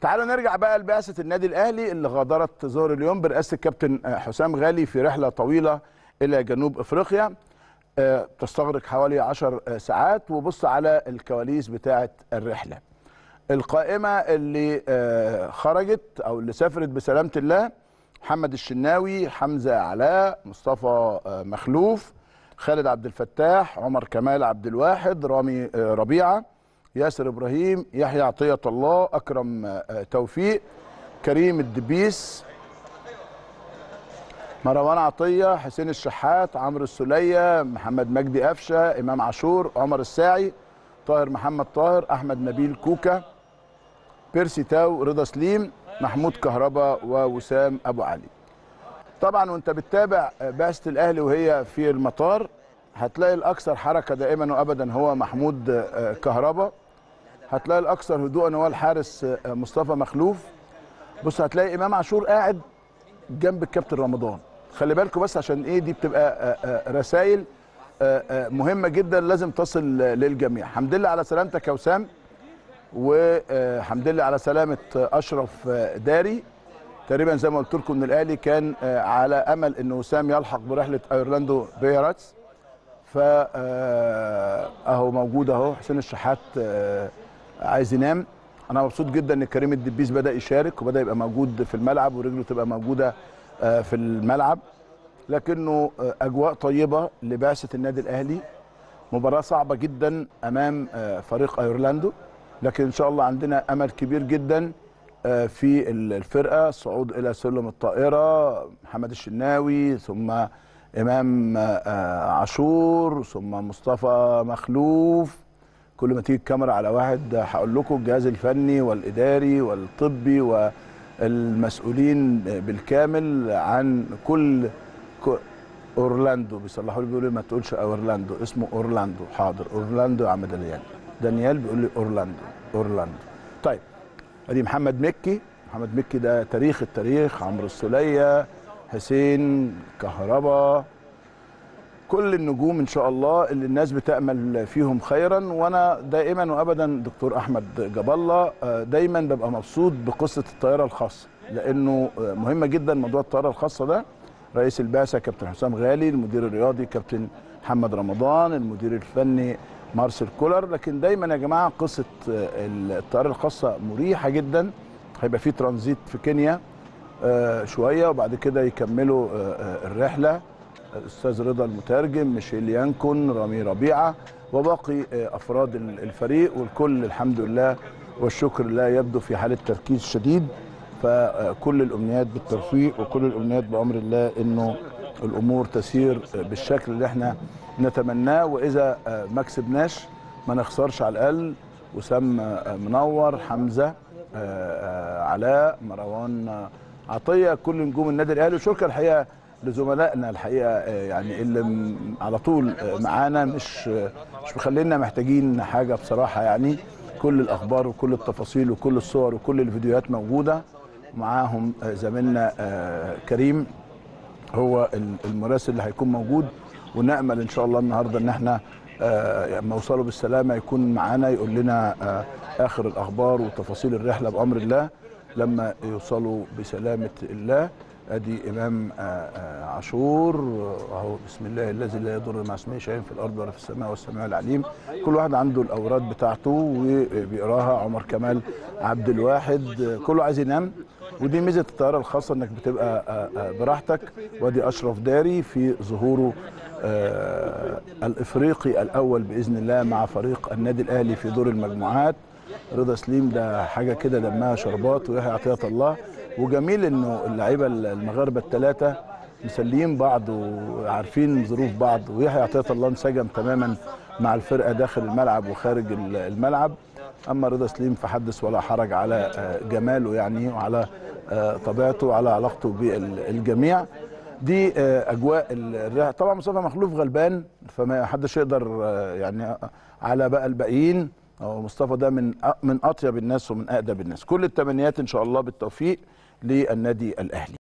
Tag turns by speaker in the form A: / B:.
A: تعالوا نرجع بقى لبعثه النادي الاهلي اللي غادرت ظهر اليوم برئاسه الكابتن حسام غالي في رحله طويله الى جنوب افريقيا آه، تستغرق حوالي 10 ساعات وبص على الكواليس بتاعه الرحله القائمه اللي آه، خرجت او اللي سافرت بسلامه الله محمد الشناوي حمزه علاء مصطفى آه، مخلوف خالد عبد الفتاح عمر كمال عبد الواحد رامي آه، ربيعه ياسر ابراهيم يحيى عطيه الله اكرم آه، توفيق كريم الدبيس مروان عطيه حسين الشحات عمرو السوليه محمد مجدي قفشه امام عاشور عمر الساعي طاهر محمد طاهر احمد نبيل كوكا بيرسي تاو رضا سليم محمود كهربا ووسام ابو علي طبعا وانت بتتابع بعثه الاهلي وهي في المطار هتلاقي الاكثر حركه دائما وابدا هو محمود آه، كهربا هتلاقي الاكثر هدوءا هو الحارس آه، مصطفى مخلوف بص هتلاقي امام عاشور قاعد جنب الكابتن رمضان خلي بالكم بس عشان ايه دي بتبقى رسائل مهمه جدا لازم تصل آه، للجميع الحمد لله على سلامتك يا وسام والحمد لله على سلامه آه، اشرف آه، داري تقريبا زي ما قلت لكم ان الاهلي كان آه، على امل ان وسام يلحق برحله ايرلاندو بيراتس ف آه، اهو موجود اهو حسين الشحات آه، عايز ينام انا مبسوط جدا ان كريم الدبيس بدا يشارك وبدا يبقى موجود في الملعب ورجله تبقى موجوده آه، في الملعب لكنه آه، اجواء طيبه لبعثه النادي الاهلي مباراه صعبه جدا امام آه، فريق ايرلاندو لكن ان شاء الله عندنا امل كبير جدا آه، في الفرقه الصعود الى سلم الطائره محمد الشناوي ثم امام آه، عاشور ثم مصطفى مخلوف كل ما تيجي الكاميرا على واحد هقول لكم الجهاز الفني والاداري والطبي والمسؤولين بالكامل عن كل ك- اورلاندو بيصلحوا لي بيقولوا لي ما تقولش اورلاندو اسمه اورلاندو حاضر اورلاندو يا عم دانيال دانيال بيقول لي اورلاندو اورلاندو طيب ادي محمد مكي محمد مكي ده تاريخ التاريخ عمرو السوليه حسين كهربا كل النجوم ان شاء الله اللي الناس بتامل فيهم خيرا وانا دائما وابدا دكتور احمد جاب الله آه، دايما ببقى مبسوط بقصه الطياره الخاصه لانه آه، مهمه جدا موضوع الطياره الخاصه ده رئيس البعثه كابتن حسام غالي المدير الرياضي كابتن محمد رمضان المدير الفني مارسيل كولر لكن دايما يا جماعه قصه آه، الطياره الخاصه مريحه جدا هيبقى في ترانزيت في كينيا آه، شويه وبعد كده يكملوا آه، آه، الرحله الاستاذ رضا المترجم ميشيل يانكون رامي ربيعه وباقي آه، افراد ال- الفريق والكل الحمد لله والشكر لله يبدو في حاله تركيز شديد فكل الامنيات بالتوفيق وكل الامنيات بامر الله انه الامور تسير آه، بالشكل اللي احنا نتمناه واذا آه، ما كسبناش ما نخسرش على الاقل وسام آه، منور حمزه آه، آه، علاء مروان آه، عطيه كل نجوم النادي الاهلي وشكرا الحقيقه لزملائنا الحقيقه آه، يعني اللي م- على طول آه، معانا مش آه، مش مخلينا محتاجين حاجه بصراحه يعني كل الاخبار وكل التفاصيل وكل الصور وكل الفيديوهات موجوده ومعاهم آه، زميلنا آه، كريم هو ال- المراسل اللي هيكون موجود ونامل ان شاء الله النهارده ان احنا آه، لما يوصلوا بالسلامه يكون معانا يقول لنا آه، اخر الاخبار وتفاصيل الرحله بامر الله لما يوصلوا بسلامه الله ادي امام آه، آه، عاشور اهو بسم الله الذي لا يضر مع اسمه شيء في الارض ولا في السماء والسميع العليم كل واحد عنده الاوراد بتاعته وبيقراها عمر كمال عبد الواحد آه، كله عايز ينام ودي ميزه الطياره الخاصه انك بتبقى آه، آه، براحتك وادي اشرف داري في ظهوره آه، الافريقي الاول باذن الله مع فريق النادي الاهلي في دور المجموعات رضا سليم ده حاجه كده دمها شربات ويحيى عطيه الله وجميل انه اللعيبه المغاربه الثلاثه مسليين بعض وعارفين ظروف بعض ويحيى عطيه الله انسجم تماما مع الفرقه داخل الملعب وخارج الملعب اما رضا سليم فحدث ولا حرج على آه، جماله يعني وعلى آه، طبيعته وعلى علاقته بالجميع دي آه، اجواء الرحله طبعا مصطفى مخلوف غلبان فما حدش يقدر آه، يعني على بقى الباقيين هو مصطفى ده من أ- من اطيب الناس ومن اقدم الناس كل التمنيات ان شاء الله بالتوفيق للنادي الاهلي